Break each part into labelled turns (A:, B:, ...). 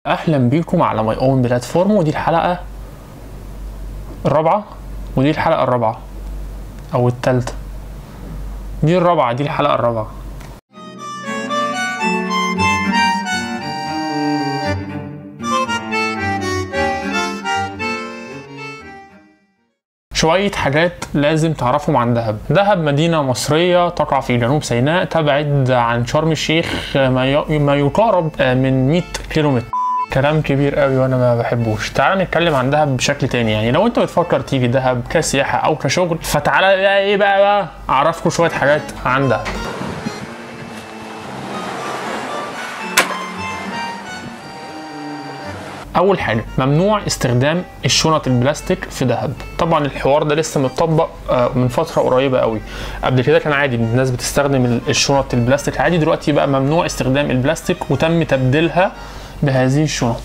A: اهلا بيكم على ماي اون بلاتفورم ودي الحلقه الرابعه ودي الحلقه الرابعه او الثالثه دي الرابعه دي الحلقه الرابعه شوية حاجات لازم تعرفهم عن دهب دهب مدينة مصرية تقع في جنوب سيناء تبعد عن شرم الشيخ ما ي- ما يقارب من 100 كيلومتر كلام كبير قوي وانا ما بحبوش تعال نتكلم عن دهب بشكل تاني يعني لو انت بتفكر تيجي دهب كسياحة او كشغل فتعالى بقى ايه بقى, بقى اعرفكم شوية حاجات عن دهب اول حاجه ممنوع استخدام الشنط البلاستيك في دهب طبعا الحوار ده لسه متطبق آه، من فتره قريبه قوي قبل كده كان عادي الناس بتستخدم ال- الشنط البلاستيك عادي دلوقتي بقى ممنوع استخدام البلاستيك وتم تبديلها بهذه الشنط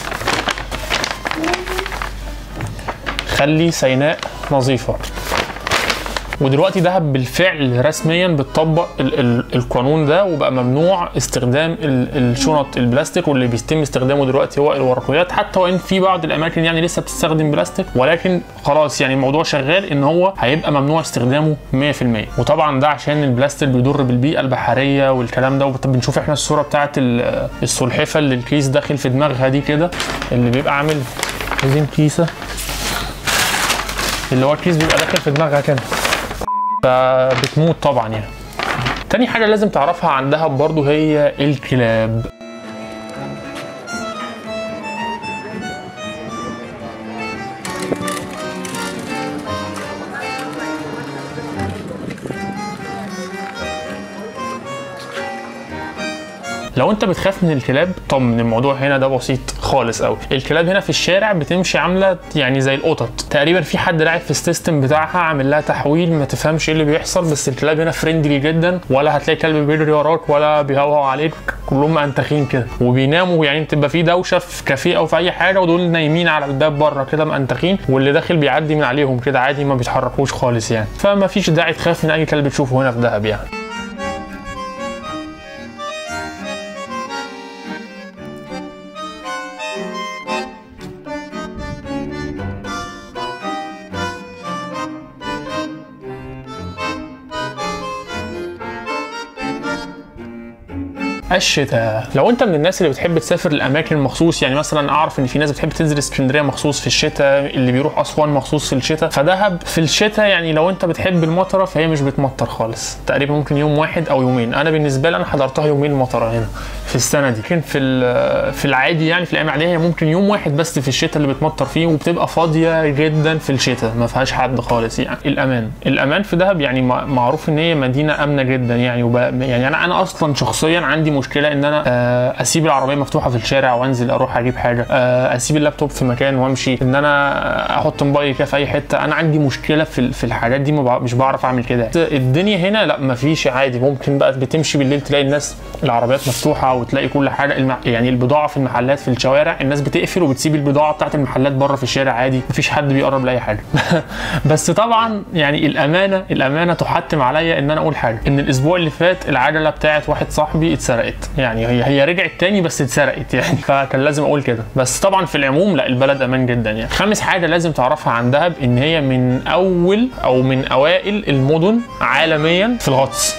A: خلي سيناء نظيفه ودلوقتي دهب بالفعل رسميا بتطبق ال ال القانون ده وبقى ممنوع استخدام ال الشنط البلاستيك واللي بيتم استخدامه دلوقتي هو الورقيات حتى وان في بعض الاماكن يعني لسه بتستخدم بلاستيك ولكن خلاص يعني الموضوع شغال ان هو هيبقى ممنوع استخدامه 100% وطبعا ده عشان البلاستيك بيضر بالبيئه البحريه والكلام ده وبنشوف احنا الصوره بتاعت ال- السلحفه اللي الكيس داخل في دماغها دي كده اللي بيبقى عامل عايزين كيسه اللي هو الكيس بيبقى داخل في دماغها كده فبتموت طبعا يعني تاني حاجة لازم تعرفها عن دهب برضو هي الكلاب لو انت بتخاف من الكلاب طمن الموضوع هنا ده بسيط خالص قوي الكلاب هنا في الشارع بتمشي عامله يعني زي القطط تقريبا في حد لاعب في السيستم بتاعها عامل لها تحويل ما تفهمش ايه اللي بيحصل بس الكلاب هنا فريندلي جدا ولا هتلاقي كلب بيجري وراك ولا بيهوهو عليك كلهم منتخين كده وبيناموا يعني بتبقى في دوشه في كافيه او في اي حاجه ودول نايمين على الباب بره كده منتخين واللي داخل بيعدي من عليهم كده عادي ما بيتحركوش خالص يعني فما فيش داعي تخاف من اي كلب تشوفه هنا في دهب يعني الشتاء لو انت من الناس اللي بتحب تسافر الاماكن مخصوص يعني مثلا اعرف ان في ناس بتحب تنزل اسكندريه مخصوص في الشتاء اللي بيروح اسوان مخصوص في الشتاء فدهب في الشتاء يعني لو انت بتحب المطره فهي مش بتمطر خالص تقريبا ممكن يوم واحد او يومين انا بالنسبه لي انا حضرتها يومين مطره هنا في السنه دي لكن في ال- في العادي يعني في الايام العاديه هي ممكن يوم واحد بس في الشتاء اللي بتمطر فيه وبتبقى فاضيه جدا في الشتاء ما فيهاش حد خالص يعني الامان الامان في دهب يعني مع- معروف ان هي مدينه امنه جدا يعني وب... يعني انا انا اصلا شخصيا عندي مشكله ان انا آه، اسيب العربيه مفتوحه في الشارع وانزل اروح اجيب حاجه آه، اسيب اللابتوب في مكان وامشي ان انا احط موبايلي كده في اي حته انا عندي مشكله في ال- في الحاجات دي ما بع- مش بعرف اعمل كده الدنيا هنا لا ما فيش عادي ممكن بقى بتمشي بالليل تلاقي الناس العربيات مفتوحه وتلاقي كل حاجه الم... يعني البضاعه في المحلات في الشوارع الناس بتقفل وبتسيب البضاعه بتاعت المحلات بره في الشارع عادي مفيش حد بيقرب لاي حاجه بس طبعا يعني الامانه الامانه تحتم عليا ان انا اقول حاجه ان الاسبوع اللي فات العجله بتاعت واحد صاحبي اتسرقت يعني هي هي رجعت تاني بس اتسرقت يعني فكان لازم اقول كده بس طبعا في العموم لا البلد امان جدا يعني خامس حاجه لازم تعرفها عن دهب ان هي من اول او من اوائل المدن عالميا في الغطس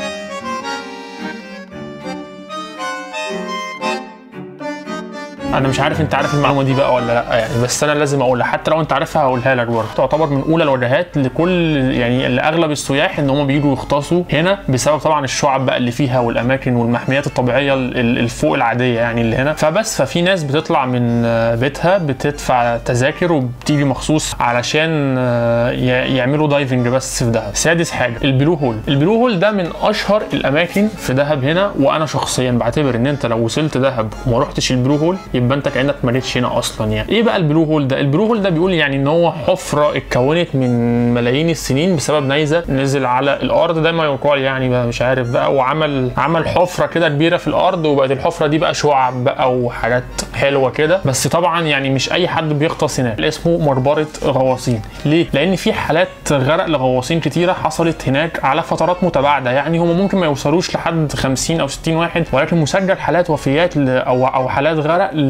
A: انا مش عارف انت عارف المعلومه دي بقى ولا لا يعني بس انا لازم اقولها حتى لو انت عارفها هقولها لك برضه تعتبر من اولى الوجهات لكل يعني لاغلب السياح ان هم بيجوا يغطسوا هنا بسبب طبعا الشعب بقى اللي فيها والاماكن والمحميات الطبيعيه ال- ال- الفوق العاديه يعني اللي هنا فبس ففي ناس بتطلع من آه، بيتها بتدفع تذاكر وبتيجي مخصوص علشان آه، ي- يعملوا دايفنج بس في دهب سادس حاجه البلو هول البلو هول ده من اشهر الاماكن في دهب هنا وانا شخصيا بعتبر ان انت لو وصلت دهب وما رحتش البلو هول يبقى انت كانك ما جيتش هنا اصلا يعني ايه بقى البلو هول ده البلو هول ده بيقول يعني ان هو حفره اتكونت من ملايين السنين بسبب نيزك نزل على الارض ده ما يقال يعني بقى مش عارف بقى وعمل عمل حفره كده كبيره في الارض وبقت الحفره دي بقى شعب بقى وحاجات حلوه كده بس طبعا يعني مش اي حد بيغطس هناك اسمه مقبره غواصين ليه لان في حالات غرق لغواصين كتيره حصلت هناك على فترات متباعده يعني هم ممكن ما يوصلوش لحد 50 او 60 واحد ولكن مسجل حالات وفيات ل... او او حالات غرق ل...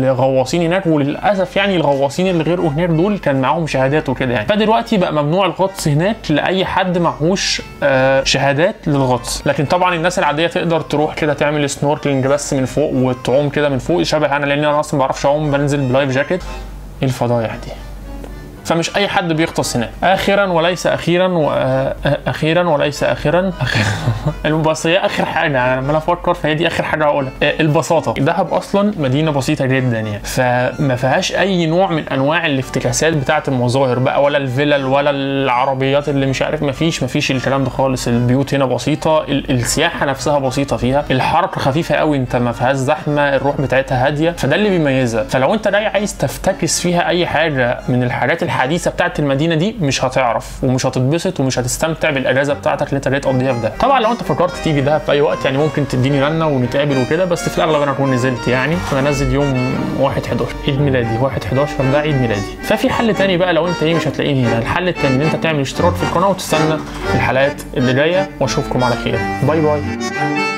A: الغواصين هناك وللاسف يعني الغواصين اللي غير هناك دول كان معاهم شهادات وكده يعني فدلوقتي بقى ممنوع الغطس هناك لاي حد معهوش آه شهادات للغطس لكن طبعا الناس العاديه تقدر تروح كده تعمل سنوركلينج بس من فوق وتعوم كده من فوق شبه انا لان انا اصلا ما بعرفش اعوم بنزل بلايف جاكيت ايه الفضايح دي فمش اي حد بيغطس هناك اخرا وليس اخيرا واخيرا وليس اخرا بس هي اخر حاجه انا لما افكر فهي دي اخر حاجه هقولها آه، البساطه دهب اصلا مدينه بسيطه جدا يعني فما فيهاش اي نوع من انواع الافتكاسات بتاعه المظاهر بقى ولا الفلل ولا العربيات اللي مش عارف ما فيش ما فيش الكلام ده خالص البيوت هنا بسيطه ال- السياحه نفسها بسيطه فيها الحركه خفيفه قوي انت ما فيهاش زحمه الروح بتاعتها هاديه فده اللي بيميزها فلو انت جاي عايز تفتكس فيها اي حاجه من الحاجات الحديثه بتاعت المدينه دي مش هتعرف ومش هتتبسط ومش هتستمتع بالاجازه بتاعتك اللي انت جاي تقضيها في ده طبعا لو انت فكرت تيجي دهب في اي وقت يعني ممكن تديني رنه ونتقابل وكده بس في الاغلب انا اكون نزلت يعني انا نازل يوم 1 11 عيد ميلادي 1 11 ده عيد ميلادي ففي حل تاني بقى لو انت ايه مش هتلاقيني هنا الحل التاني ان انت تعمل اشتراك في القناه وتستنى الحلقات اللي جايه واشوفكم على خير باي باي